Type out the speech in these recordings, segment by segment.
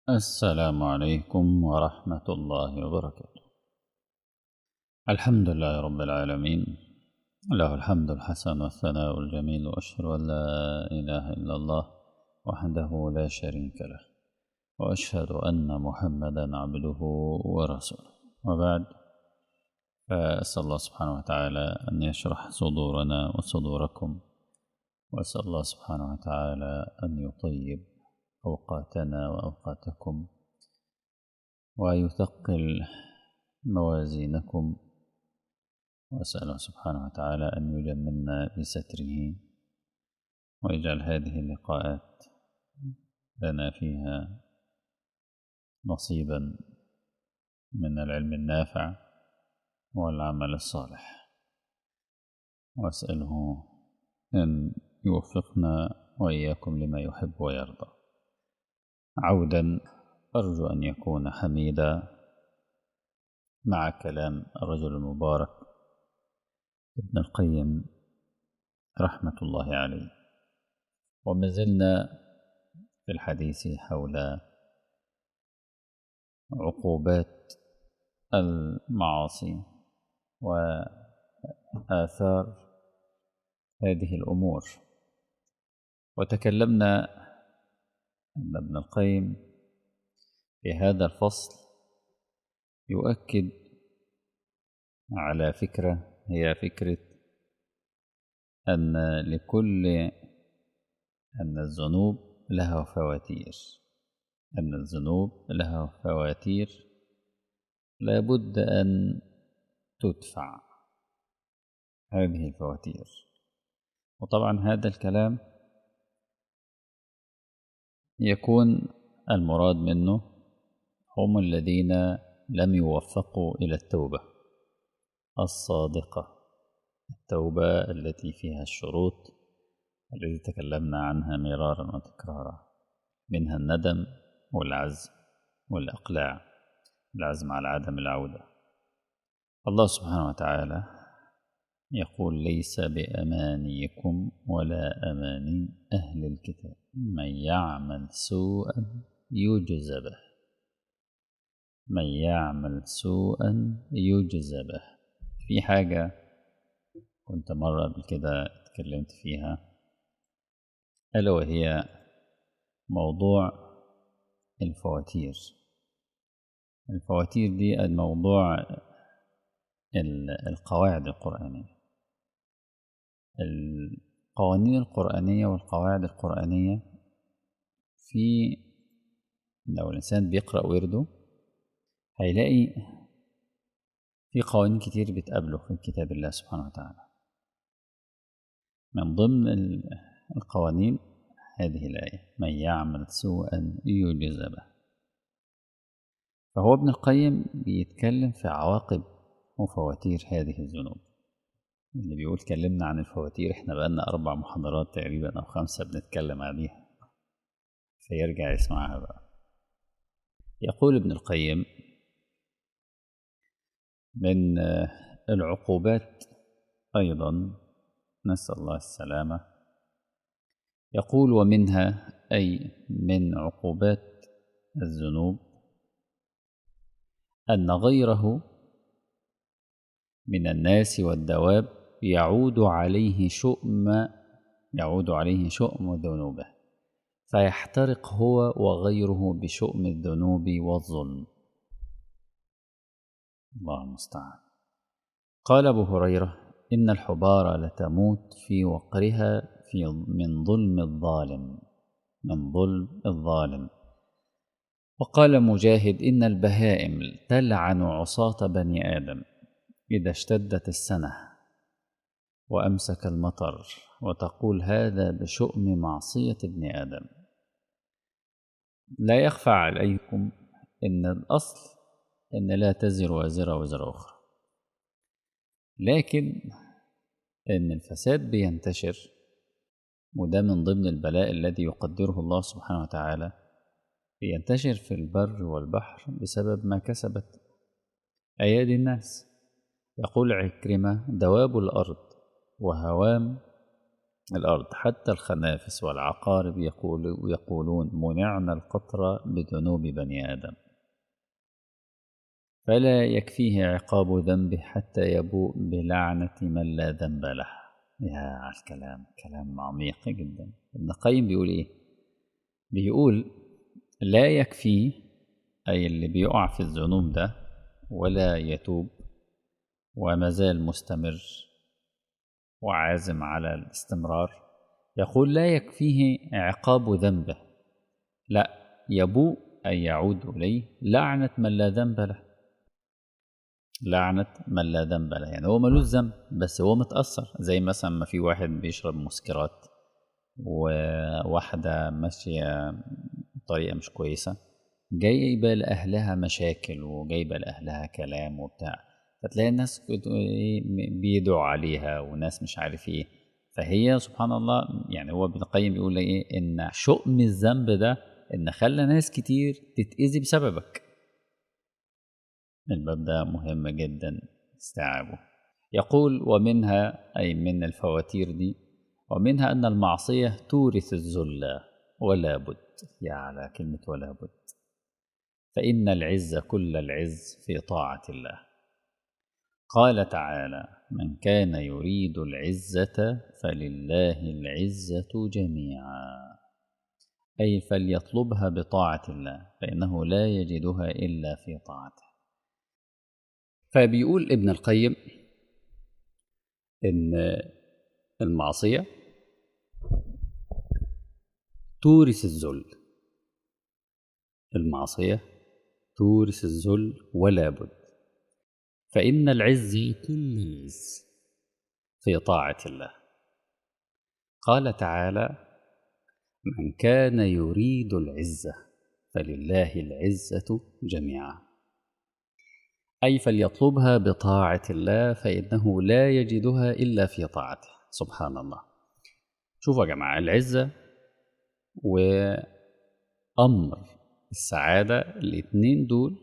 السلام عليكم ورحمة الله وبركاته الحمد لله رب العالمين له الحمد الحسن والثناء الجميل وأشهد أن لا إله إلا الله وحده لا شريك له وأشهد أن محمدا عبده ورسوله وبعد فأسأل الله سبحانه وتعالى أن يشرح صدورنا وصدوركم وأسأل الله سبحانه وتعالى أن يطيب أوقاتنا وأوقاتكم ويثقل موازينكم وأسأله سبحانه وتعالى أن يجملنا بستره ويجعل هذه اللقاءات لنا فيها نصيبا من العلم النافع والعمل الصالح وأسأله أن يوفقنا وإياكم لما يحب ويرضى عودا أرجو أن يكون حميدا مع كلام الرجل المبارك ابن القيم رحمة الله عليه وما زلنا في الحديث حول عقوبات المعاصي وآثار هذه الأمور وتكلمنا أن ابن القيم في هذا الفصل يؤكد على فكرة هي فكرة أن لكل أن الذنوب لها فواتير أن الذنوب لها فواتير لابد أن تدفع هذه الفواتير وطبعا هذا الكلام يكون المراد منه هم الذين لم يوفقوا إلى التوبة الصادقة التوبة التي فيها الشروط التي تكلمنا عنها مرارا وتكرارا منها الندم والعزم والإقلاع العزم على عدم العودة الله سبحانه وتعالى يقول ليس بأمانيكم ولا أماني أهل الكتاب من يعمل سوءا يجز به من يعمل سوءا يجز به في حاجة كنت مرة قبل كده اتكلمت فيها ألا وهي موضوع الفواتير الفواتير دي الموضوع القواعد القرآنية القوانين القرآنية والقواعد القرآنية في لو الإنسان بيقرأ ورده هيلاقي في قوانين كتير بتقابله في كتاب الله سبحانه وتعالى من ضمن القوانين هذه الآية من يعمل سوءا يجز به فهو ابن القيم بيتكلم في عواقب وفواتير هذه الذنوب اللي بيقول اتكلمنا عن الفواتير احنا بقالنا أربع محاضرات تقريبا أو خمسة بنتكلم عليها فيرجع يسمعها بقى يقول ابن القيم من العقوبات أيضا نسأل الله السلامة يقول ومنها أي من عقوبات الذنوب أن غيره من الناس والدواب يعود عليه شؤم يعود عليه شؤم ذنوبه فيحترق هو وغيره بشؤم الذنوب والظلم الله المستعان قال أبو هريرة إن الحبار لتموت في وقرها في من ظلم الظالم من ظلم الظالم وقال مجاهد إن البهائم تلعن عصاة بني آدم إذا اشتدت السنة وأمسك المطر وتقول هذا بشؤم معصية ابن آدم لا يخفى عليكم إن الأصل إن لا تزر وازرة وزر أخرى لكن إن الفساد بينتشر وده من ضمن البلاء الذي يقدره الله سبحانه وتعالى بينتشر في البر والبحر بسبب ما كسبت أيادي الناس يقول عكرمة دواب الأرض وهوام الأرض حتى الخنافس والعقارب يقول يقولون منعنا القطر بذنوب بني آدم فلا يكفيه عقاب ذنبه حتى يبوء بلعنة من لا ذنب له يا على الكلام كلام عميق جدا ابن القيم بيقول ايه بيقول لا يكفيه أي اللي بيقع في الذنوب ده ولا يتوب وما زال مستمر وعازم على الاستمرار يقول لا يكفيه عقاب ذنبه لا يبوء أن يعود إليه لعنة من لا ذنب له لعنة من لا ذنب له يعني هو ملوش ذنب بس هو متأثر زي مثلا ما في واحد بيشرب مسكرات وواحدة ماشية بطريقة مش كويسة جايبة لأهلها مشاكل وجايبة لأهلها كلام وبتاع فتلاقي الناس بيدعوا عليها وناس مش عارف ايه فهي سبحان الله يعني هو ابن القيم بيقول ايه ان شؤم الذنب ده ان خلى ناس كتير تتأذي بسببك الباب ده مهم جدا استيعابه يقول ومنها أي من الفواتير دي ومنها أن المعصية تورث الذل ولا بد يا على كلمة ولا بد فإن العز كل العز في طاعة الله قال تعالى من كان يريد العزة فلله العزة جميعا أي فليطلبها بطاعة الله فإنه لا يجدها إلا في طاعته فبيقول ابن القيم إن المعصية تورث الذل المعصية تورث الذل ولا بد فإن العز كل العز في طاعة الله قال تعالى من كان يريد العزة فلله العزة جميعا أي فليطلبها بطاعة الله فإنه لا يجدها إلا في طاعته سبحان الله شوفوا يا جماعة العزة وأمر السعادة الاتنين دول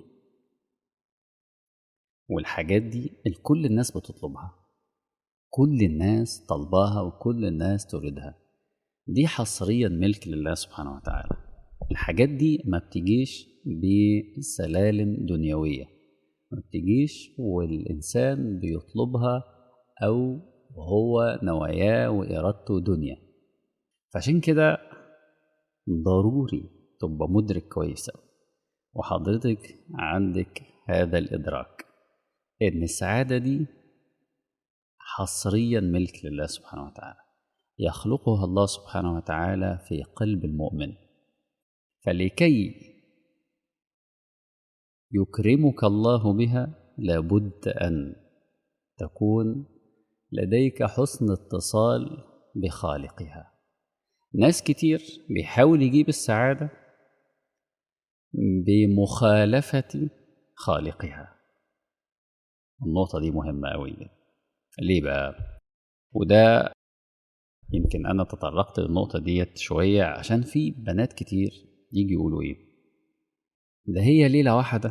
والحاجات دي الكل الناس بتطلبها كل الناس طلباها وكل الناس تريدها دي حصريا ملك لله سبحانه وتعالى الحاجات دي ما بتجيش بسلالم دنيوية ما بتجيش والإنسان بيطلبها أو هو نواياه وإرادته دنيا فعشان كده ضروري تبقى مدرك كويس أوي وحضرتك عندك هذا الإدراك إن السعادة دي حصريا ملك لله سبحانه وتعالى يخلقها الله سبحانه وتعالى في قلب المؤمن فلكي يكرمك الله بها لابد أن تكون لديك حسن اتصال بخالقها ناس كتير بيحاول يجيب السعادة بمخالفة خالقها النقطة دي مهمة أوي ليه بقى؟ وده يمكن أنا تطرقت للنقطة ديت شوية عشان في بنات كتير يجي يقولوا إيه ده هي ليلة واحدة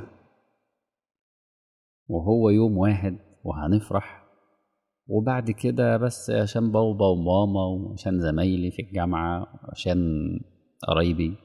وهو يوم واحد وهنفرح وبعد كده بس عشان بابا وماما وعشان زمايلي في الجامعة وعشان قرايبي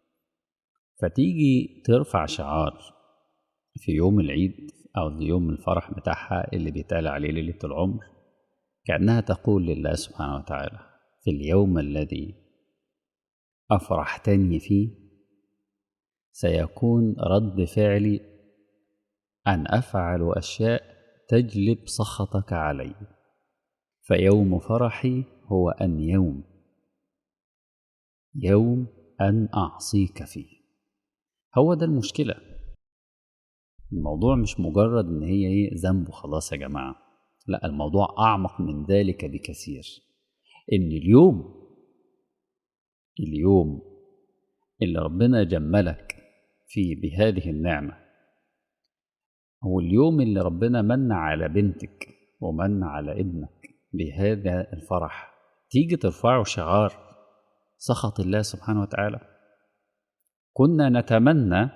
فتيجي ترفع شعار في يوم العيد أو يوم الفرح بتاعها اللي بيتقال عليه ليلة العمر كأنها تقول لله سبحانه وتعالى في اليوم الذي أفرحتني فيه سيكون رد فعلي أن أفعل أشياء تجلب سخطك علي فيوم فرحي هو أن يوم يوم أن أعصيك فيه هو ده المشكلة الموضوع مش مجرد إن هي إيه ذنب وخلاص يا جماعة لا الموضوع أعمق من ذلك بكثير إن اليوم اليوم اللي ربنا جملك فيه بهذه النعمة هو اليوم اللي ربنا من على بنتك ومن على ابنك بهذا الفرح تيجي ترفعوا شعار سخط الله سبحانه وتعالى كنا نتمنى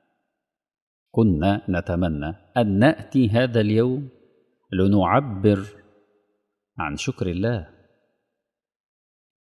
كنا نتمنى أن نأتي هذا اليوم لنعبر عن شكر الله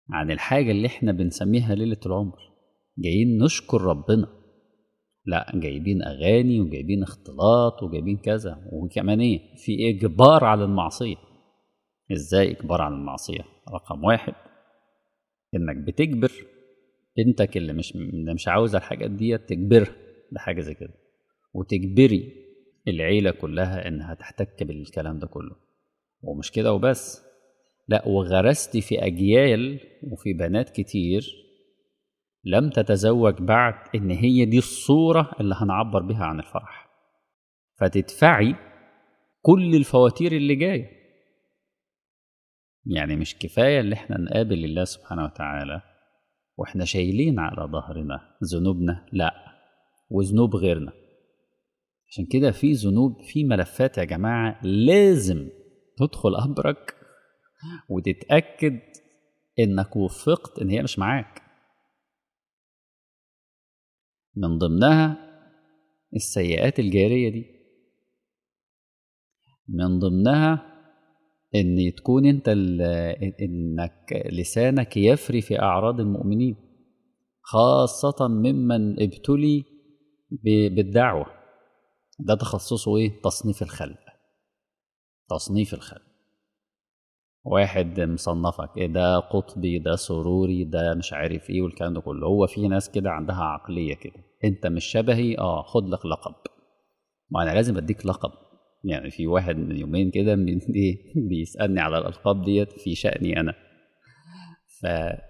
عن الحاجة اللي احنا بنسميها ليلة العمر جايين نشكر ربنا لا جايبين أغاني وجايبين اختلاط وجايبين كذا وكمان ايه في إجبار على المعصية ازاي إجبار على المعصية رقم واحد إنك بتجبر بنتك اللي مش اللي مش عاوزة الحاجات دي تجبرها بحاجة زي كده وتجبري العيلة كلها إنها تحتك بالكلام ده كله ومش كده وبس لا وغرست في أجيال وفي بنات كتير لم تتزوج بعد إن هي دي الصورة اللي هنعبر بها عن الفرح فتدفعي كل الفواتير اللي جاية يعني مش كفاية اللي احنا نقابل الله سبحانه وتعالى واحنا شايلين على ظهرنا ذنوبنا لا وذنوب غيرنا عشان كده في ذنوب في ملفات يا جماعة لازم تدخل أمرك وتتأكد إنك وفقت إن هي مش معاك من ضمنها السيئات الجارية دي من ضمنها ان تكون انت انك لسانك يفري في اعراض المؤمنين خاصة ممن ابتلي بالدعوة ده تخصصه ايه تصنيف الخلق تصنيف الخلق واحد مصنفك ايه ده قطبي ده سروري ده مش عارف ايه والكلام ده كله هو في ناس كده عندها عقلية كده انت مش شبهي اه خد لك لقب ما انا لازم اديك لقب يعني في واحد من يومين كده من ايه بيسالني على الالقاب ديت في شاني انا ف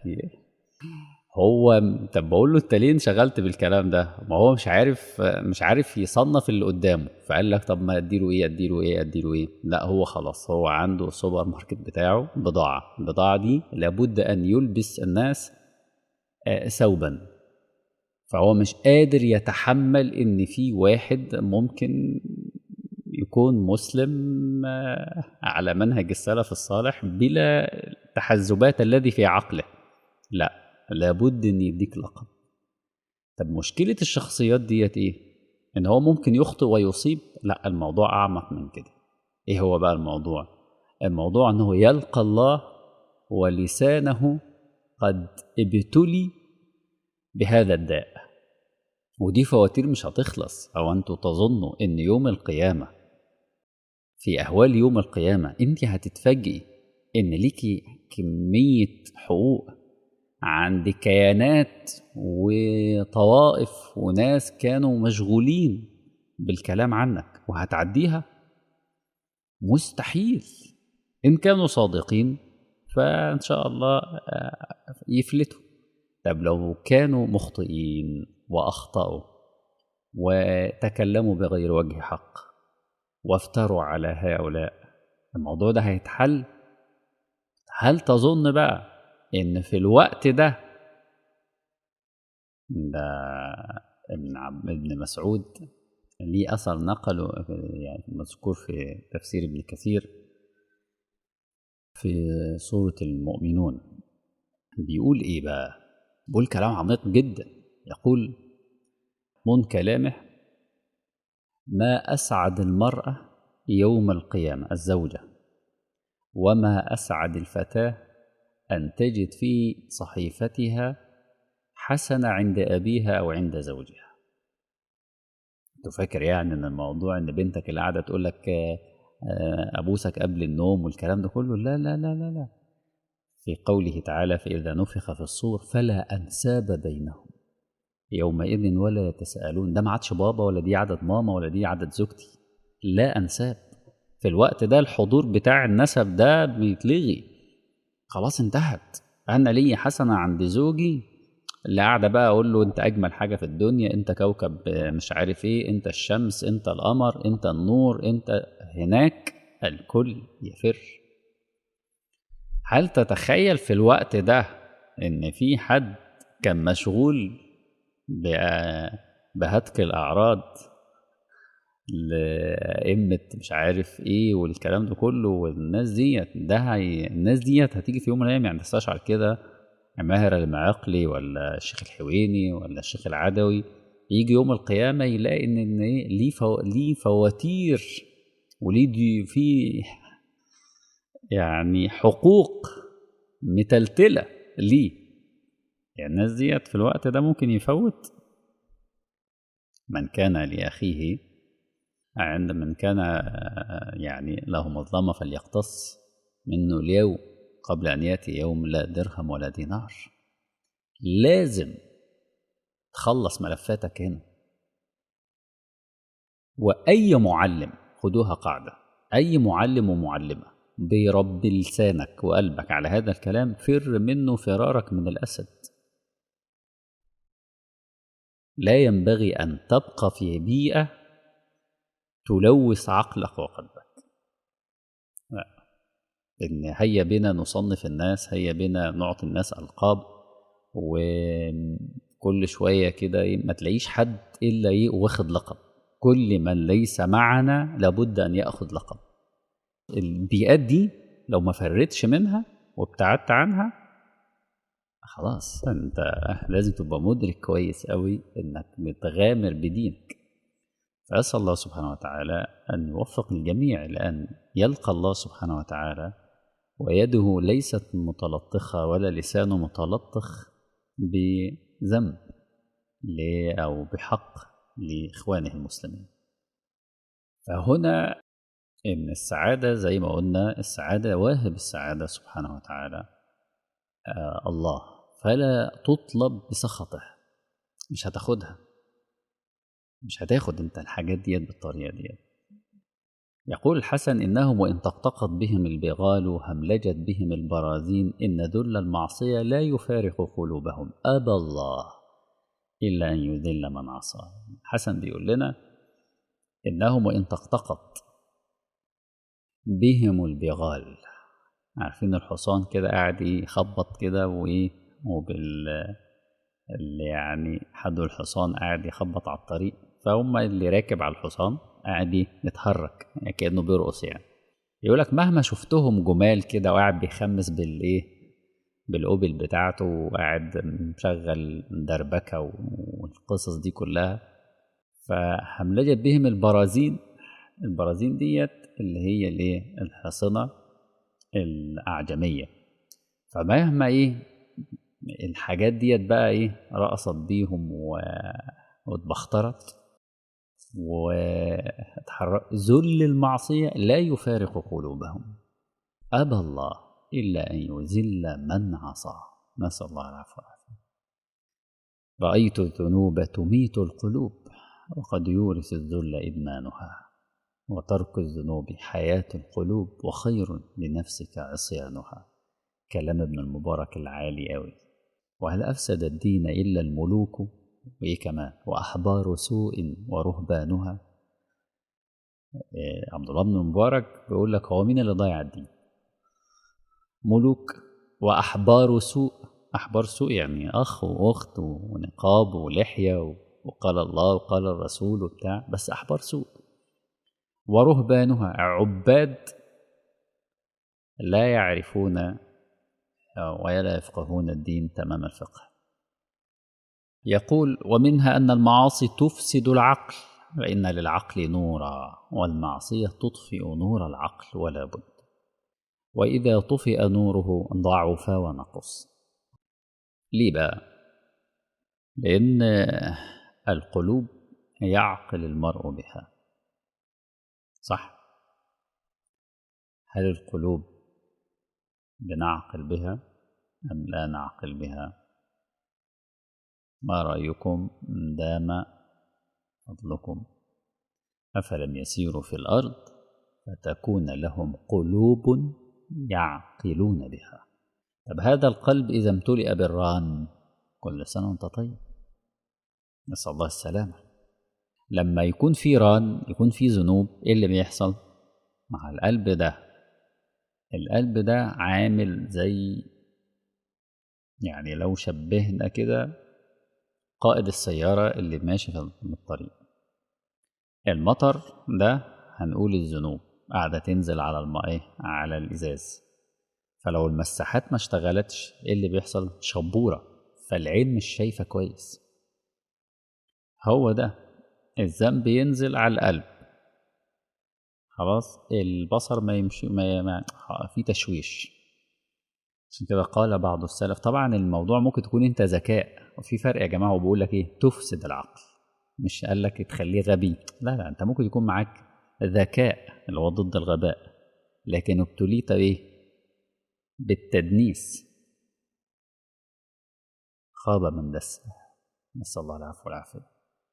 هو طب بقول له انت ليه انشغلت بالكلام ده ما هو مش عارف مش عارف يصنف اللي قدامه فقال لك طب ما اديله ايه اديله ايه اديله ايه لا هو خلاص هو عنده السوبر ماركت بتاعه بضاعه البضاعه دي لابد ان يلبس الناس ثوبا فهو مش قادر يتحمل ان في واحد ممكن يكون مسلم على منهج السلف الصالح بلا تحزبات الذي في عقله لا لابد ان يديك لقب طب مشكلة الشخصيات ديت ايه ان هو ممكن يخطئ ويصيب لا الموضوع اعمق من كده ايه هو بقى الموضوع الموضوع انه يلقى الله ولسانه قد ابتلي بهذا الداء ودي فواتير مش هتخلص او انتوا تظنوا ان يوم القيامه في أهوال يوم القيامة أنت هتتفاجئي إن ليكي كمية حقوق عند كيانات وطوائف وناس كانوا مشغولين بالكلام عنك وهتعديها مستحيل إن كانوا صادقين فإن شاء الله يفلتوا طب لو كانوا مخطئين وأخطأوا وتكلموا بغير وجه حق وافتروا على هؤلاء الموضوع ده هيتحل هل تظن بقى ان في الوقت ده ده ابن عب... ابن مسعود ليه اثر نقله يعني مذكور في تفسير ابن كثير في سورة المؤمنون بيقول ايه بقى بيقول كلام عميق جدا يقول من كلامه ما أسعد المرأة يوم القيامة الزوجة وما أسعد الفتاة أن تجد في صحيفتها حسنة عند أبيها أو عند زوجها تفكر يعني أن الموضوع أن بنتك اللي قاعدة تقول لك أبوسك قبل النوم والكلام ده كله لا لا لا لا لا في قوله تعالى فإذا نفخ في الصور فلا أنساب بينهم يومئذ ولا يتساءلون ده ما عادش بابا ولا دي عدد ماما ولا دي عدد زوجتي لا انساب في الوقت ده الحضور بتاع النسب ده بيتلغي خلاص انتهت انا ليا حسنه عند زوجي اللي قاعده بقى اقول له انت اجمل حاجه في الدنيا انت كوكب مش عارف ايه انت الشمس انت القمر انت النور انت هناك الكل يفر هل تتخيل في الوقت ده ان في حد كان مشغول بهتك الأعراض لأئمة مش عارف إيه والكلام ده كله والناس ديت ده هي الناس ديت هتيجي في يوم من الأيام يعني تستشعر كده ماهر المعقلي ولا الشيخ الحويني ولا الشيخ العدوي يجي يوم القيامة يلاقي إن إن إيه ليه فو... ليه فواتير وليه دي في يعني حقوق متلتلة ليه يعني الناس ديت في الوقت ده ممكن يفوت من كان لأخيه عند من كان يعني له مظلمة فليقتص منه اليوم قبل أن يأتي يوم لا درهم ولا دينار لازم تخلص ملفاتك هنا وأي معلم خدوها قاعدة أي معلم ومعلمة بيربي لسانك وقلبك على هذا الكلام فر منه فرارك من الأسد لا ينبغي أن تبقى في بيئة تلوث عقلك وقلبك لا إن هيا بنا نصنف الناس هيا بنا نعطي الناس ألقاب وكل شوية كده ما تلاقيش حد إلا إيه واخد لقب كل من ليس معنا لابد أن يأخذ لقب البيئات دي لو ما فرتش منها وابتعدت عنها خلاص انت لازم تبقى مدرك كويس قوي انك متغامر بدينك فاسال الله سبحانه وتعالى ان يوفق الجميع لان يلقى الله سبحانه وتعالى ويده ليست متلطخه ولا لسانه متلطخ بذنب او بحق لاخوانه المسلمين فهنا ان السعاده زي ما قلنا السعاده واهب السعاده سبحانه وتعالى آه الله فلا تطلب بسخطه مش هتاخدها مش هتاخد انت الحاجات ديت بالطريقه ديت يقول الحسن انهم وان طقطقت بهم البغال هملجت بهم البرازين ان ذل المعصيه لا يفارق قلوبهم ابى الله الا ان يذل من عصاه حسن بيقول لنا انهم وان طقطقت بهم البغال عارفين الحصان كده قاعد يخبط كده وايه وبال اللي يعني حد الحصان قاعد يخبط على الطريق فهم اللي راكب على الحصان قاعد يتحرك يعني كانه بيرقص يعني يقول لك مهما شفتهم جمال كده وقاعد بيخمس بالايه بالاوبل بتاعته وقاعد مشغل دربكه والقصص دي كلها فهملجت بهم البرازين البرازين ديت اللي هي الايه الحصنه الاعجميه فمهما ايه الحاجات ديت بقى ايه رقصت بيهم و... واتبخترت واتحرك ذل المعصية لا يفارق قلوبهم أبى الله إلا أن يذل من عصاه نسأل الله العفو والعافية رأيت الذنوب تميت القلوب وقد يورث الذل إدمانها وترك الذنوب حياة القلوب وخير لنفسك عصيانها كلام ابن المبارك العالي أوي وهل أفسد الدين إلا الملوك وإيه كمان وأحبار سوء ورهبانها إيه عبد الله بن المبارك بيقول لك هو مين اللي ضيع الدين ملوك وأحبار سوء أحبار سوء يعني أخ وأخت ونقاب ولحية وقال الله وقال الرسول وبتاع بس أحبار سوء ورهبانها عباد لا يعرفون ولا يفقهون الدين تمام الفقه يقول ومنها أن المعاصي تفسد العقل وإن للعقل نورا والمعصية تطفئ نور العقل ولا بد وإذا طفئ نوره ضعف ونقص ليه بقى؟ لأن القلوب يعقل المرء بها صح؟ هل القلوب بنعقل بها أم لا نعقل بها؟ ما رأيكم دام فضلكم أفلم يسيروا في الأرض فتكون لهم قلوب يعقلون بها طب هذا القلب إذا امتلئ بالران كل سنة وأنت طيب نسأل الله السلامة لما يكون في ران يكون في ذنوب إيه اللي بيحصل مع القلب ده القلب ده عامل زي يعني لو شبهنا كده قائد السيارة اللي ماشي في الطريق المطر ده هنقول الذنوب قاعدة تنزل على الماء على الإزاز فلو المساحات ما اشتغلتش ايه اللي بيحصل شبورة فالعين مش شايفة كويس هو ده الذنب ينزل على القلب خلاص البصر ما يمشي ما, ما في تشويش عشان كده قال بعض السلف طبعا الموضوع ممكن تكون انت ذكاء وفي فرق يا جماعه وبقول لك ايه تفسد العقل مش قال لك تخليه غبي لا لا انت ممكن يكون معاك ذكاء اللي هو ضد الغباء لكن ابتليت ايه بالتدنيس خاب من دس نسأل الله العفو والعافية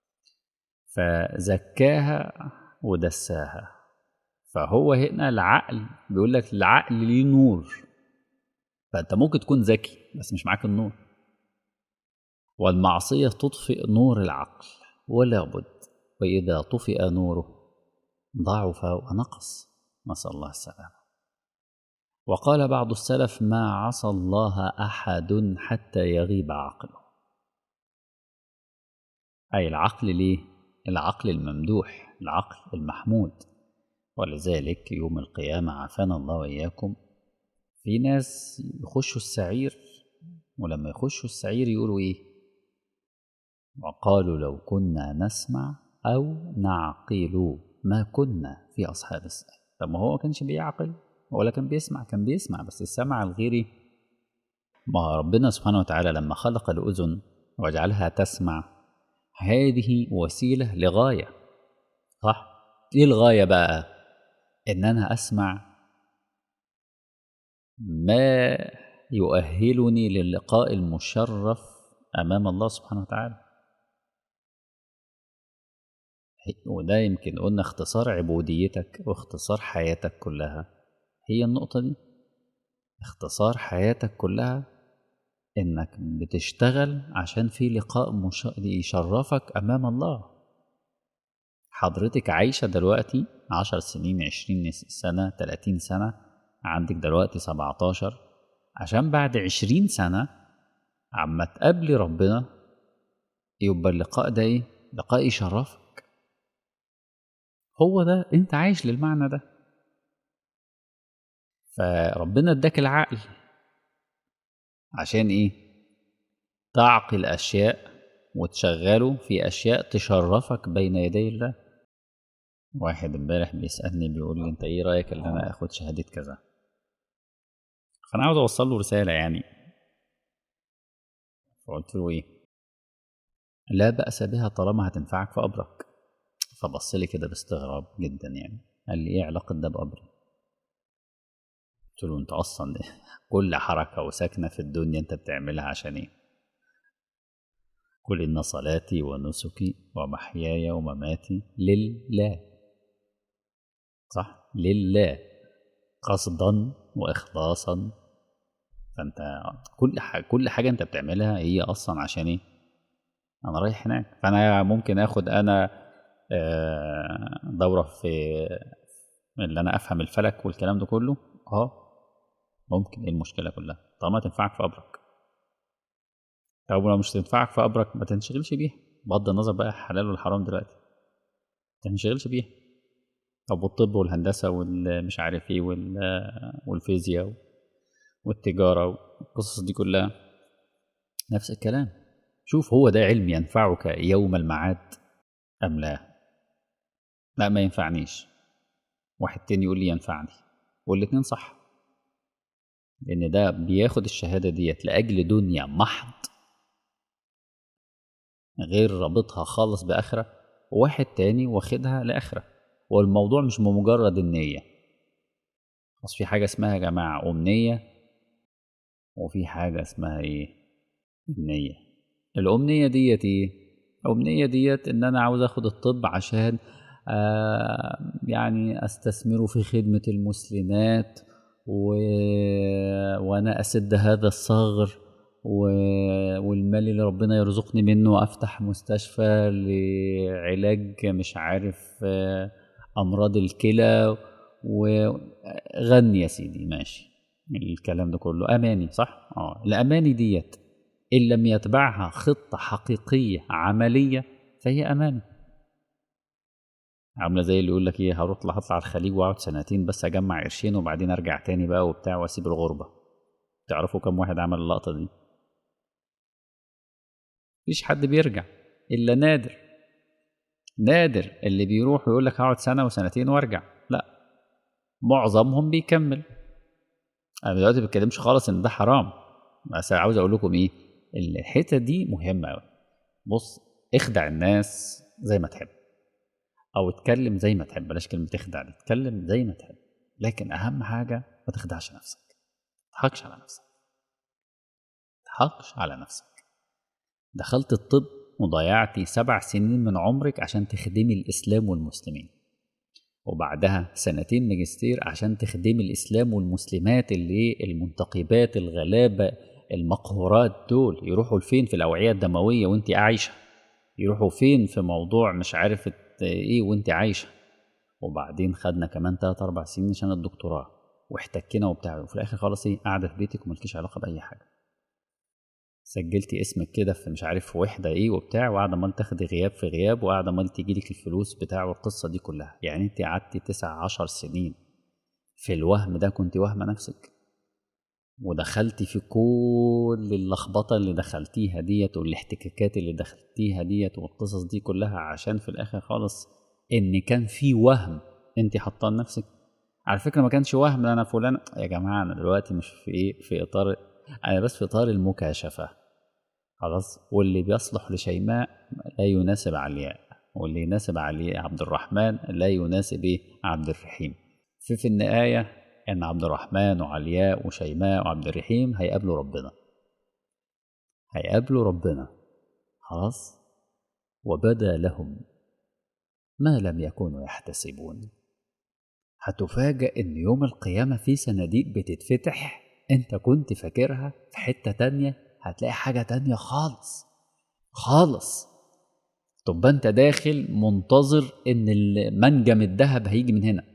فزكاها ودساها فهو هنا العقل بيقول لك العقل ليه نور فانت ممكن تكون ذكي بس مش معاك النور والمعصية تطفئ نور العقل ولا بد وإذا طفئ نوره ضعف ونقص نسأل الله السلامة وقال بعض السلف ما عصى الله أحد حتى يغيب عقله أي العقل ليه؟ العقل الممدوح العقل المحمود ولذلك يوم القيامة عافانا الله وإياكم في ناس يخشوا السعير ولما يخشوا السعير يقولوا إيه وقالوا لو كنا نسمع أو نعقل ما كنا في أصحاب السعير طب ما هو كانش بيعقل ولا كان بيسمع كان بيسمع بس السمع الغيري ما ربنا سبحانه وتعالى لما خلق الأذن وجعلها تسمع هذه وسيلة لغاية صح؟ إيه الغاية بقى؟ إن أنا أسمع ما يؤهلني للقاء المشرف أمام الله سبحانه وتعالى وده يمكن قلنا اختصار عبوديتك واختصار حياتك كلها هي النقطة دي اختصار حياتك كلها انك بتشتغل عشان في لقاء مش... يشرفك امام الله حضرتك عايشة دلوقتي عشر سنين عشرين سنة تلاتين سنة عندك دلوقتي سبعتاشر عشان بعد عشرين سنة عما تقابلي ربنا يبقى اللقاء ده ايه لقاء يشرفك هو ده انت عايش للمعنى ده فربنا اداك العقل عشان ايه تعقل اشياء وتشغله في اشياء تشرفك بين يدي الله واحد امبارح بيسالني بيقول لي انت ايه رايك ان انا اخد شهاده كذا فانا عاوز اوصل له رساله يعني فقلت له ايه لا باس بها طالما هتنفعك في قبرك فبص لي كده باستغراب جدا يعني قال لي ايه علاقه ده بقبري قلت له انت اصلا كل حركه وسكنه في الدنيا انت بتعملها عشان ايه قل ان صلاتي ونسكي ومحياي ومماتي لله صح لله قصدا واخلاصا فانت كل حاجه كل حاجه انت بتعملها هي اصلا عشان ايه انا رايح هناك فانا ممكن اخد انا دوره في اللي انا افهم الفلك والكلام ده كله اه ممكن ايه المشكله كلها طالما تنفعك في قبرك طب لو مش تنفعك في قبرك ما تنشغلش بيها بغض النظر بقى حلال ولا حرام دلوقتي ما تنشغلش بيها طب والطب والهندسه والمش عارف ايه والفيزياء والتجاره والقصص دي كلها نفس الكلام شوف هو ده علم ينفعك يوم المعاد ام لا لا ما ينفعنيش واحد تاني يقول لي ينفعني والاتنين صح لأن ده بياخد الشهادة ديت لأجل دنيا محض غير رابطها خالص بآخرة وواحد تاني واخدها لآخرة والموضوع مش بمجرد النية بس في حاجة اسمها يا جماعة أمنية وفي حاجة اسمها إيه النية الأمنية ديت إيه الأمنية ديت إن أنا عاوز أخد الطب عشان آه يعني أستثمره في خدمة المسلمات و... وانا اسد هذا الثغر و... والمال اللي ربنا يرزقني منه افتح مستشفى لعلاج مش عارف امراض الكلى وغني يا سيدي ماشي الكلام ده كله اماني صح اه الاماني ديت ان لم يتبعها خطه حقيقيه عمليه فهي اماني عامله زي اللي يقول لك ايه هروح هطلع الخليج واقعد سنتين بس اجمع قرشين وبعدين ارجع تاني بقى وبتاع واسيب الغربه تعرفوا كم واحد عمل اللقطه دي مفيش حد بيرجع الا نادر نادر اللي بيروح ويقول لك هقعد سنه وسنتين وارجع لا معظمهم بيكمل انا دلوقتي ما بتكلمش خالص ان ده حرام بس عاوز اقول لكم ايه الحته دي مهمه قوي بص اخدع الناس زي ما تحب او اتكلم زي ما تحب بلاش كلمه تخدع دي اتكلم زي ما تحب لكن اهم حاجه ما تخدعش نفسك ما تضحكش على نفسك ما تضحكش على نفسك دخلت الطب وضيعتي سبع سنين من عمرك عشان تخدمي الاسلام والمسلمين وبعدها سنتين ماجستير عشان تخدمي الاسلام والمسلمات اللي المنتقبات الغلابه المقهورات دول يروحوا لفين في الاوعيه الدمويه وانت عايشه يروحوا فين في موضوع مش عارف ايه وانت عايشه وبعدين خدنا كمان 3 4 سنين عشان الدكتوراه واحتكينا وبتاع وفي الاخر خلاص ايه قاعده في بيتك ومالكيش علاقه باي حاجه سجلتي اسمك كده في مش عارف في وحده ايه وبتاع وقاعده امال تاخدي غياب في غياب وقاعده امال تجيلك الفلوس بتاع والقصه دي كلها يعني انت قعدتي تسع عشر سنين في الوهم ده كنت واهمه نفسك ودخلتي في كل اللخبطه اللي دخلتيها ديت والاحتكاكات اللي دخلتيها ديت والقصص دي كلها عشان في الاخر خالص ان كان في وهم انت حاطاه لنفسك على فكره ما كانش وهم انا فلان يا جماعه انا دلوقتي مش في ايه في اطار انا بس في اطار المكاشفه خلاص واللي بيصلح لشيماء لا يناسب علياء واللي يناسب علياء عبد الرحمن لا يناسب ايه عبد الرحيم في في النهايه ان عبد الرحمن وعلياء وشيماء وعبد الرحيم هيقابلوا ربنا هيقابلوا ربنا خلاص وبدا لهم ما لم يكونوا يحتسبون هتفاجأ ان يوم القيامة في صناديق بتتفتح انت كنت فاكرها في حتة تانية هتلاقي حاجة تانية خالص خالص طب انت داخل منتظر ان المنجم الذهب هيجي من هنا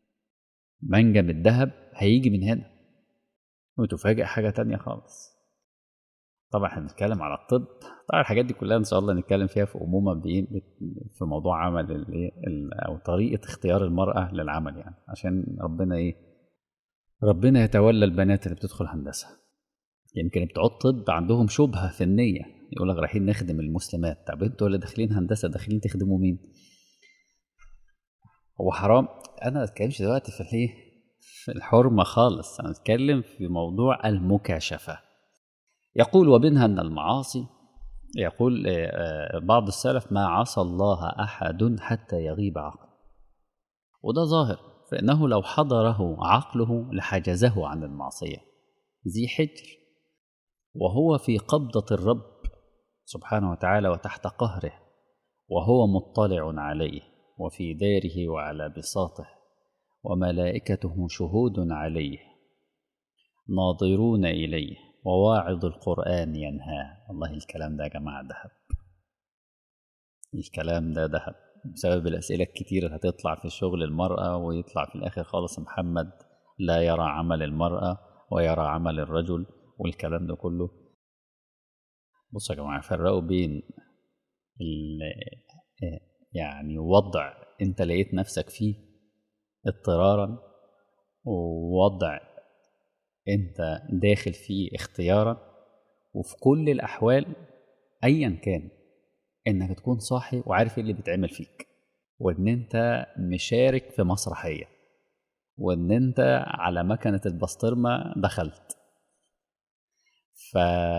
منجم الذهب هيجي من هنا وتفاجئ حاجة تانية خالص طبعا احنا بنتكلم على الطب طبعا الحاجات دي كلها ان شاء الله نتكلم فيها في عموما في موضوع عمل الايه او طريقه اختيار المراه للعمل يعني عشان ربنا ايه ربنا يتولى البنات اللي بتدخل هندسه يمكن بتوع الطب عندهم شبهه في النيه يقول لك رايحين نخدم المسلمات طب انتوا اللي داخلين هندسه داخلين تخدموا مين هو حرام انا ما بتكلمش دلوقتي في الايه في الحرمه خالص انا بتكلم في موضوع المكاشفه يقول ومنها ان المعاصي يقول بعض السلف ما عصى الله احد حتى يغيب عقله وده ظاهر فانه لو حضره عقله لحجزه عن المعصيه ذي حجر وهو في قبضه الرب سبحانه وتعالى وتحت قهره وهو مطلع عليه وفي داره وعلى بساطه وملائكته شهود عليه ناظرون اليه وواعظ القرآن ينهى والله الكلام ده يا جماعة ذهب الكلام ده ذهب بسبب الأسئلة الكتيرة اللي هتطلع في شغل المرأة ويطلع في الآخر خالص محمد لا يرى عمل المرأة ويرى عمل الرجل والكلام ده كله بصوا يا جماعة فرقوا بين يعني وضع انت لقيت نفسك فيه اضطرارا ووضع انت داخل فيه اختيارا وفي كل الاحوال ايا كان انك تكون صاحي وعارف ايه اللي بيتعمل فيك وان انت مشارك في مسرحيه وان انت على مكنه البسطرمه دخلت ف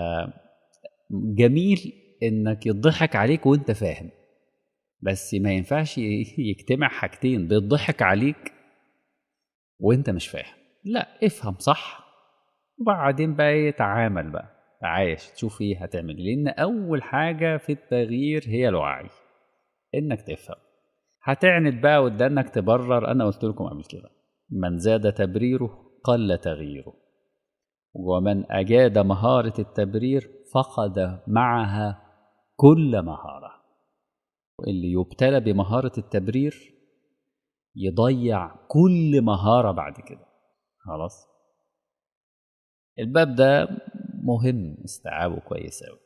جميل انك يضحك عليك وانت فاهم بس ما ينفعش يجتمع حاجتين بيضحك عليك وانت مش فاهم لا افهم صح وبعدين بقى ايه تعامل بقى تعايش تشوف ايه هتعمل لان اول حاجه في التغيير هي الوعي انك تفهم هتعند بقى وتدنك تبرر انا قلت لكم قبل كده من زاد تبريره قل تغييره ومن اجاد مهاره التبرير فقد معها كل مهاره اللي يبتلى بمهاره التبرير يضيع كل مهاره بعد كده خلاص الباب ده مهم استيعابه كويس أوي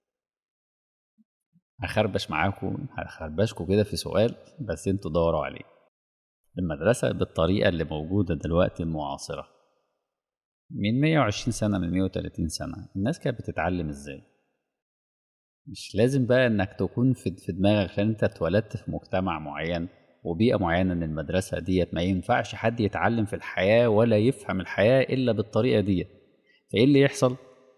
هخربش معاكم هخربشكم كده في سؤال بس انتوا دوروا عليه المدرسة بالطريقة اللي موجودة دلوقتي المعاصرة من 120 سنة من 130 سنة الناس كانت بتتعلم ازاي مش لازم بقى انك تكون في في دماغك عشان انت اتولدت في مجتمع معين وبيئة معينة إن المدرسة ديت ما ينفعش حد يتعلم في الحياة ولا يفهم الحياة إلا بالطريقة ديت فإيه اللي يحصل؟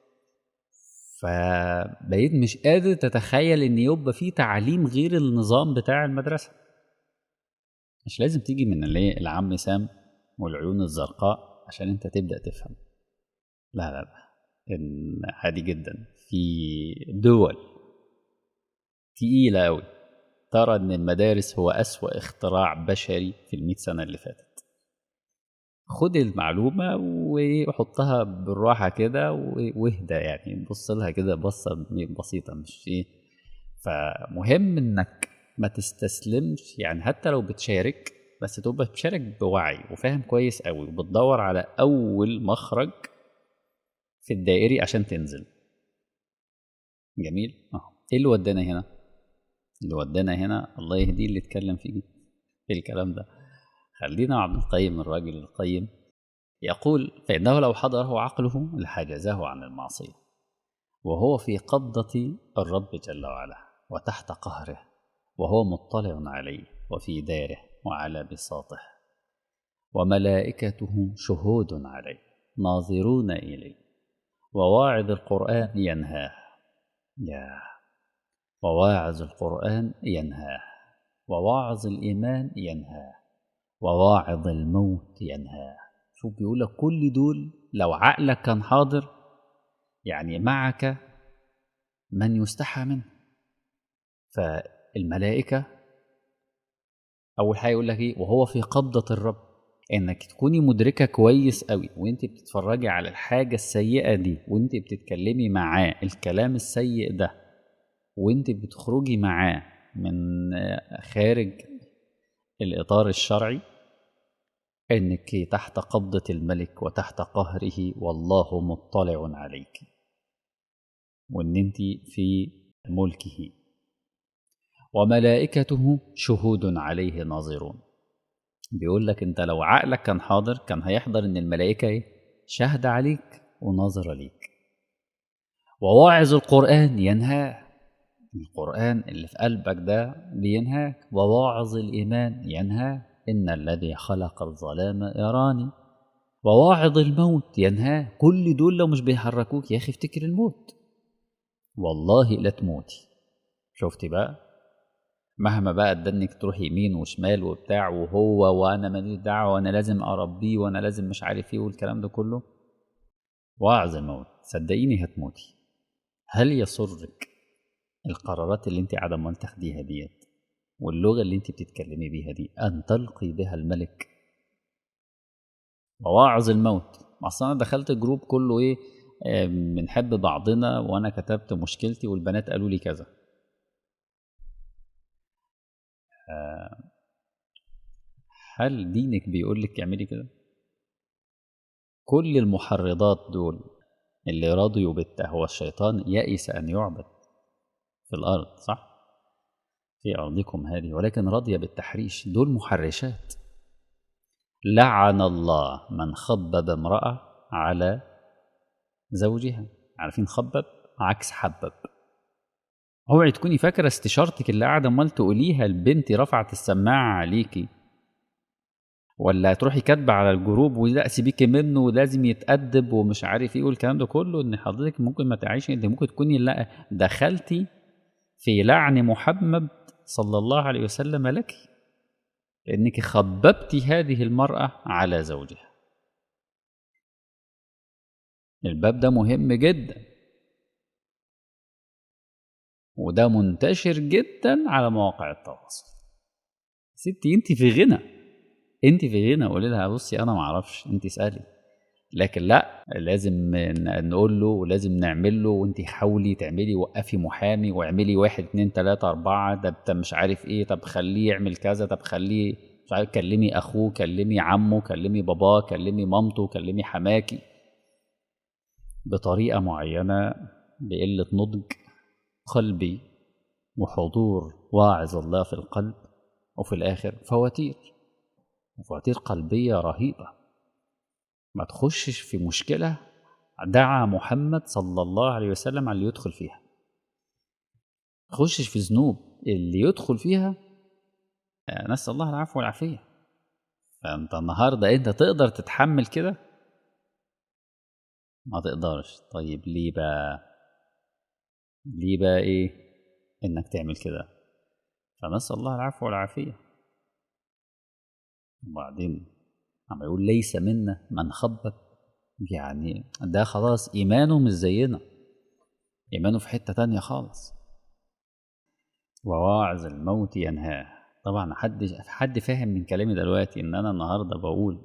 فبقيت مش قادر تتخيل إن يبقى في تعليم غير النظام بتاع المدرسة مش لازم تيجي من اللي العم سام والعيون الزرقاء عشان انت تبدأ تفهم لا لا لا إن عادي جدا في دول تقيلة أوي ترى إن المدارس هو أسوأ اختراع بشري في المئة سنة اللي فاتت خد المعلومة وحطها بالراحة كده واهدى يعني بص لها كده بصة بسيطة مش ايه فمهم انك ما تستسلمش يعني حتى لو بتشارك بس تبقى بتشارك بوعي وفاهم كويس قوي وبتدور على اول مخرج في الدائري عشان تنزل جميل اه ايه اللي ودانا هنا اللي ودانا هنا الله يهديه اللي اتكلم فيه في الكلام ده خلينا عبد القيم الراجل القيم يقول فإنه لو حضره عقله لحجزه عن المعصية وهو في قبضة الرب جل وعلا وتحت قهره وهو مطلع عليه وفي داره وعلى بساطه وملائكته شهود عليه ناظرون إليه وواعظ القرآن ينهاه يا وواعظ القرآن ينهاه وواعظ الإيمان ينهاه وواعظ الموت ينهاه شوف بيقول لك كل دول لو عقلك كان حاضر يعني معك من يستحى منه فالملائكة أول حاجة يقول لك إيه وهو في قبضة الرب إنك تكوني مدركة كويس قوي وأنت بتتفرجي على الحاجة السيئة دي وأنت بتتكلمي معاه الكلام السيء ده وأنت بتخرجي معاه من خارج الإطار الشرعي انك تحت قبضه الملك وتحت قهره والله مطلع عليك وان انت في ملكه وملائكته شهود عليه ناظرون بيقول لك انت لو عقلك كان حاضر كان هيحضر ان الملائكه ايه شهد عليك وناظر ليك وواعظ القران ينهاه القران اللي في قلبك ده بينهاك وواعظ الايمان ينهاك إن الذي خلق الظلام يراني وواعظ الموت ينهاه كل دول لو مش بيحركوك يا أخي افتكر الموت والله لا تموتي شفتي بقى مهما بقى ادانك تروح يمين وشمال وبتاع وهو وانا ماليش دعوه وانا لازم اربيه وانا لازم مش عارف ايه والكلام ده كله واعظ الموت صدقيني هتموتي هل يسرك القرارات اللي انت قاعده امال تاخديها ديت واللغة اللي انت بتتكلمي بيها دي أن تلقي بها الملك مواعظ الموت أصلا أنا دخلت جروب كله إيه بنحب بعضنا وأنا كتبت مشكلتي والبنات قالوا لي كذا هل دينك بيقول لك اعملي كده كل المحرضات دول اللي رضيوا بالتهوى الشيطان يئس أن يعبد في الأرض صح في أرضكم هذه ولكن رضي بالتحريش دول محرشات لعن الله من خبب امرأة على زوجها عارفين خبب عكس حبب اوعي تكوني فاكرة استشارتك اللي قاعدة امال تقوليها البنت رفعت السماعة عليكي ولا تروحي كاتبة على الجروب ولا سيبيكي منه ولازم يتأدب ومش عارف ايه والكلام ده كله ان حضرتك ممكن ما تعيشي انت ممكن تكوني لا دخلتي في لعن محمد صلى الله عليه وسلم لك لأنك خببت هذه المرأة على زوجها الباب ده مهم جدا وده منتشر جدا على مواقع التواصل ستي انت في غنى انت في غنى قولي لها بصي انا ما اعرفش انت اسالي لكن لا لازم نقول له ولازم نعمل له وانت حاولي تعملي وقفي محامي واعملي واحد اتنين تلاته اربعه ده مش عارف ايه طب خليه يعمل كذا طب خليه مش عارف كلمي اخوه كلمي عمه كلمي باباه كلمي مامته كلمي حماكي بطريقه معينه بقله نضج قلبي وحضور واعظ الله في القلب وفي الاخر فواتير فواتير قلبيه رهيبه ما تخشش في مشكلة دعا محمد صلى الله عليه وسلم على اللي يدخل فيها تخشش في ذنوب اللي يدخل فيها نسأل الله العفو والعافية فأنت النهاردة أنت تقدر تتحمل كده ما تقدرش طيب ليه بقى ليه بقى إيه إنك تعمل كده فنسأل الله العفو والعافية وبعدين عم يقول ليس منا من خبت يعني ده خلاص إيمانه مش زينا إيمانه في حتة تانية خالص وواعظ الموت ينهاه طبعا حد حد فاهم من كلامي دلوقتي ان انا النهارده بقول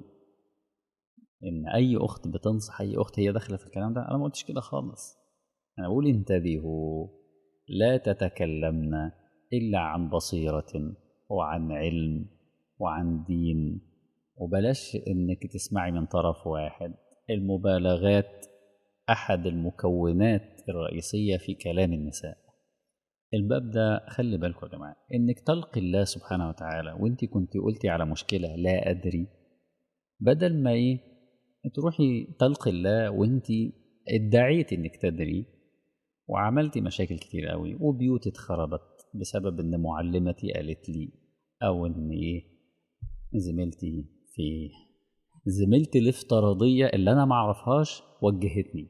ان اي اخت بتنصح اي اخت هي داخله في الكلام ده انا ما قلتش كده خالص انا بقول انتبهوا لا تتكلمن الا عن بصيره وعن علم وعن دين وبلاش انك تسمعي من طرف واحد المبالغات احد المكونات الرئيسيه في كلام النساء الباب ده خلي بالكم يا جماعه انك تلقي الله سبحانه وتعالى وانت كنت قلتي على مشكله لا ادري بدل ما ايه تروحي تلقي الله وانت ادعيت انك تدري وعملتي مشاكل كتير قوي وبيوت اتخربت بسبب ان معلمتي قالت لي او ان ايه زميلتي في زميلتي الافتراضيه اللي انا ما اعرفهاش وجهتني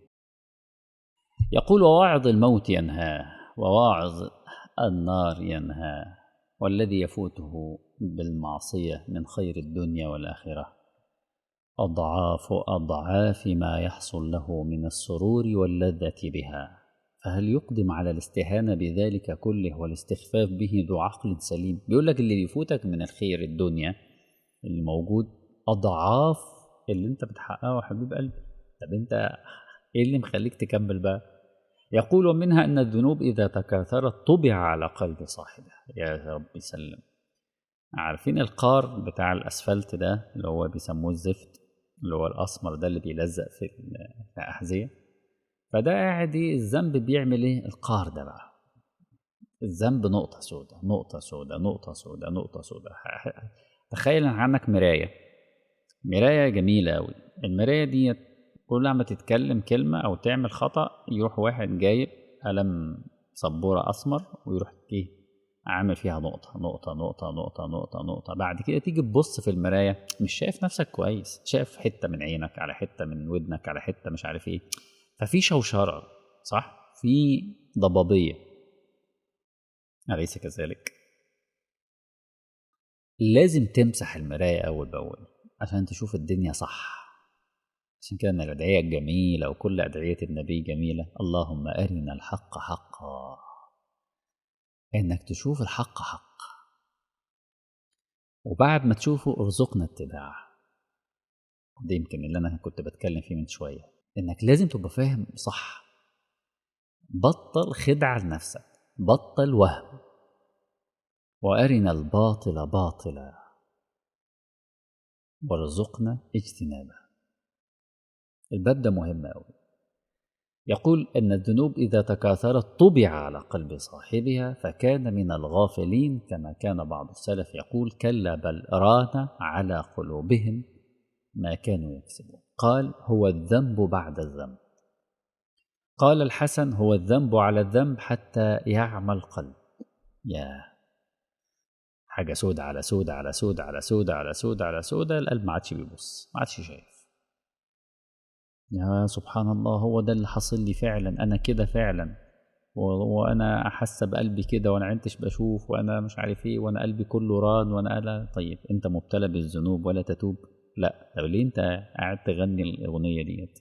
يقول وواعظ الموت ينهاه وواعظ النار ينهى والذي يفوته بالمعصية من خير الدنيا والآخرة أضعاف أضعاف ما يحصل له من السرور واللذة بها فهل يقدم على الاستهانة بذلك كله والاستخفاف به ذو عقل سليم بيقول لك اللي يفوتك من الخير الدنيا اللي موجود أضعاف اللي انت بتحققه حبيب قلبي طب انت ايه اللي مخليك تكمل بقى يقول منها أن الذنوب إذا تكاثرت طبع على قلب صاحبها يا رب سلم عارفين القار بتاع الأسفلت ده اللي هو بيسموه الزفت اللي هو الأسمر ده اللي بيلزق في الأحذية فده قاعد ايه الذنب بيعمل ايه القار ده بقى الذنب نقطة سوداء نقطة سوداء نقطة سوداء نقطة سوداء تخيل ان عندك مراية مراية جميلة أوي المراية ديت كل ما تتكلم كلمة أو تعمل خطأ يروح واحد جايب قلم سبورة أسمر ويروح إيه عامل فيها نقطة نقطة نقطة نقطة نقطة نقطة بعد كده تيجي تبص في المراية مش شايف نفسك كويس شايف حتة من عينك على حتة من ودنك على حتة مش عارف إيه ففي شوشرة صح في ضبابية أليس كذلك لازم تمسح المراية أول بأول عشان تشوف الدنيا صح عشان كده ان الادعيه جميله وكل ادعيه النبي جميله اللهم ارنا الحق حقا انك تشوف الحق حق وبعد ما تشوفه ارزقنا اتباعه ده يمكن اللي انا كنت بتكلم فيه من شويه انك لازم تبقى فاهم صح بطل خدعه لنفسك بطل وهم وارنا الباطل باطلا وارزقنا اجتنابه الباب ده مهم أوي يقول أن الذنوب إذا تكاثرت طبع على قلب صاحبها فكان من الغافلين كما كان بعض السلف يقول كلا بل ران على قلوبهم ما كانوا يكسبون قال هو الذنب بعد الذنب قال الحسن هو الذنب على الذنب حتى يعمى القلب يا حاجة سودة على سودة على سودة على سودة على سودة على سودة القلب ما عادش بيبص ما عادش شايف يا سبحان الله هو ده اللي حصل لي فعلا انا كده فعلا وانا احس بقلبي كده وانا عدتش بشوف وانا مش عارف ايه وانا قلبي كله ران وانا ألا طيب انت مبتلى بالذنوب ولا تتوب لا طب ليه انت قاعد تغني الاغنيه ديت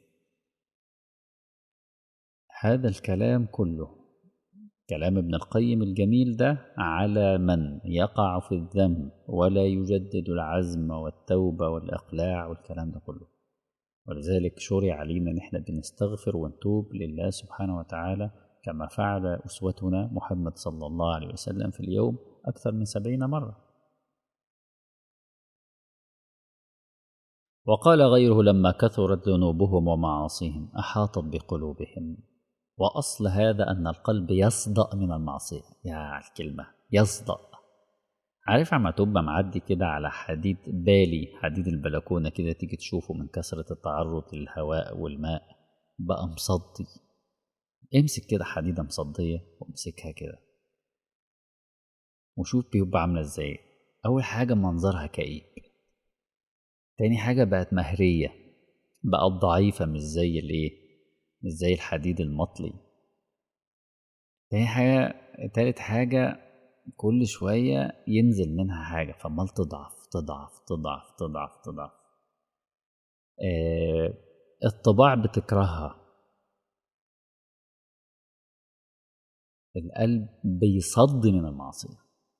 هذا الكلام كله كلام ابن القيم الجميل ده على من يقع في الذنب ولا يجدد العزم والتوبه والاقلاع والكلام ده كله ولذلك شرع علينا ان احنا بنستغفر ونتوب لله سبحانه وتعالى كما فعل اسوتنا محمد صلى الله عليه وسلم في اليوم اكثر من سبعين مره وقال غيره لما كثرت ذنوبهم ومعاصيهم احاطت بقلوبهم واصل هذا ان القلب يصدأ من المعصيه يا الكلمه يصدأ عارف عما تبقى معدي كده على حديد بالي حديد البلكونه كده تيجي تشوفه من كثره التعرض للهواء والماء بقى مصدي امسك كده حديده مصديه وامسكها كده وشوف بيبقى عامله ازاي أول حاجة منظرها كئيب تاني حاجة بقت مهرية بقت ضعيفة مش زي الإيه مش زي الحديد المطلي تاني حاجة تالت حاجة كل شوية ينزل منها حاجة فمال تضعف تضعف تضعف تضعف تضعف آه الطباع بتكرهها القلب بيصد من المعصية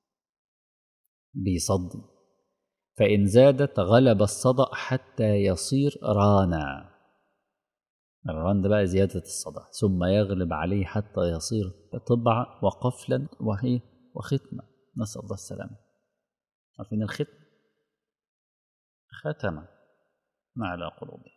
بيصد فإن زادت غلب الصدأ حتى يصير رانا الران ده بقى زيادة الصدأ ثم يغلب عليه حتى يصير طبع وقفلا وهي وختمة نسأل الله السلامة عارفين الختم ختم على قلوبهم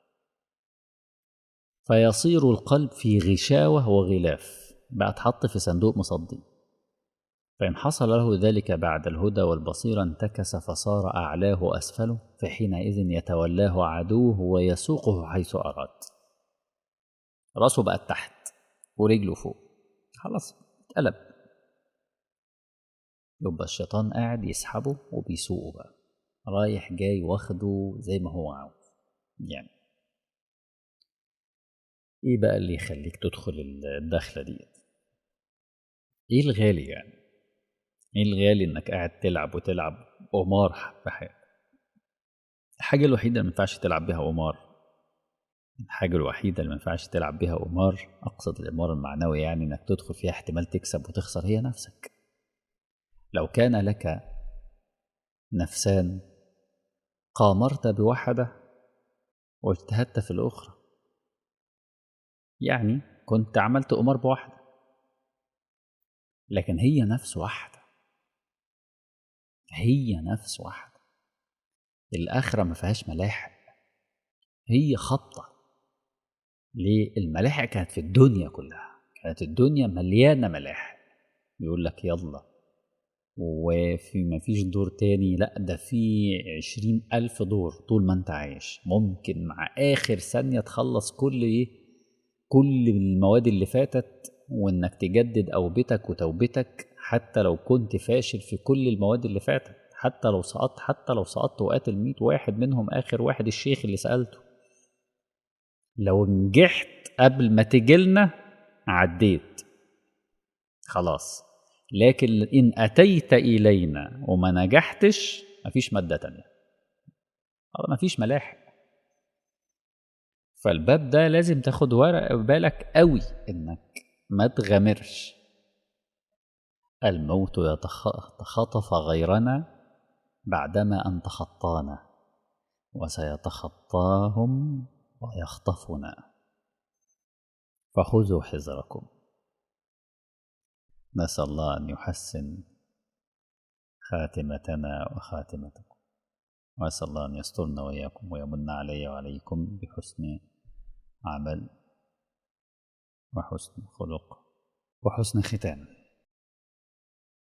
فيصير القلب في غشاوة وغلاف بقى اتحط في صندوق مصدي فإن حصل له ذلك بعد الهدى والبصيرة انتكس فصار أعلاه أسفله فحينئذ يتولاه عدوه ويسوقه حيث أراد راسه بقت تحت ورجله فوق خلاص اتقلب يبقى الشيطان قاعد يسحبه وبيسوقه بقى رايح جاي واخده زي ما هو عاوز يعني ايه بقى اللي يخليك تدخل الدخلة ديت ايه الغالي يعني ايه الغالي انك قاعد تلعب وتلعب قمار في حياتك الحاجة الوحيدة اللي ما ينفعش تلعب بيها قمار الحاجة الوحيدة اللي ما ينفعش تلعب بيها قمار أقصد القمار المعنوي يعني إنك تدخل فيها احتمال تكسب وتخسر هي نفسك لو كان لك نفسان قامرت بواحدة واجتهدت في الأخرى يعني كنت عملت قمار بواحدة لكن هي نفس واحدة هي نفس واحدة الآخرة ما فيهاش ملاحق هي خبطة ليه الملاحق كانت في الدنيا كلها كانت الدنيا مليانة ملاحق يقول لك يلا وفي ما فيش دور تاني لا ده في عشرين ألف دور طول ما انت عايش ممكن مع آخر ثانية تخلص كل ايه كل المواد اللي فاتت وانك تجدد أوبتك وتوبتك حتى لو كنت فاشل في كل المواد اللي فاتت حتى لو سقطت حتى لو سقطت وقاتل ميت واحد منهم آخر واحد الشيخ اللي سألته لو نجحت قبل ما تجيلنا عديت خلاص لكن إن أتيت إلينا وما نجحتش مفيش مادة تانية مفيش ملاحق فالباب ده لازم تاخد ورق بالك قوي إنك ما تغامرش الموت يتخطف غيرنا بعدما أن تخطانا وسيتخطاهم ويخطفنا فخذوا حذركم نسأل الله أن يحسن خاتمتنا وخاتمتكم وأسأل الله أن يسترنا وإياكم ويمن علي وعليكم بحسن عمل وحسن خلق وحسن ختام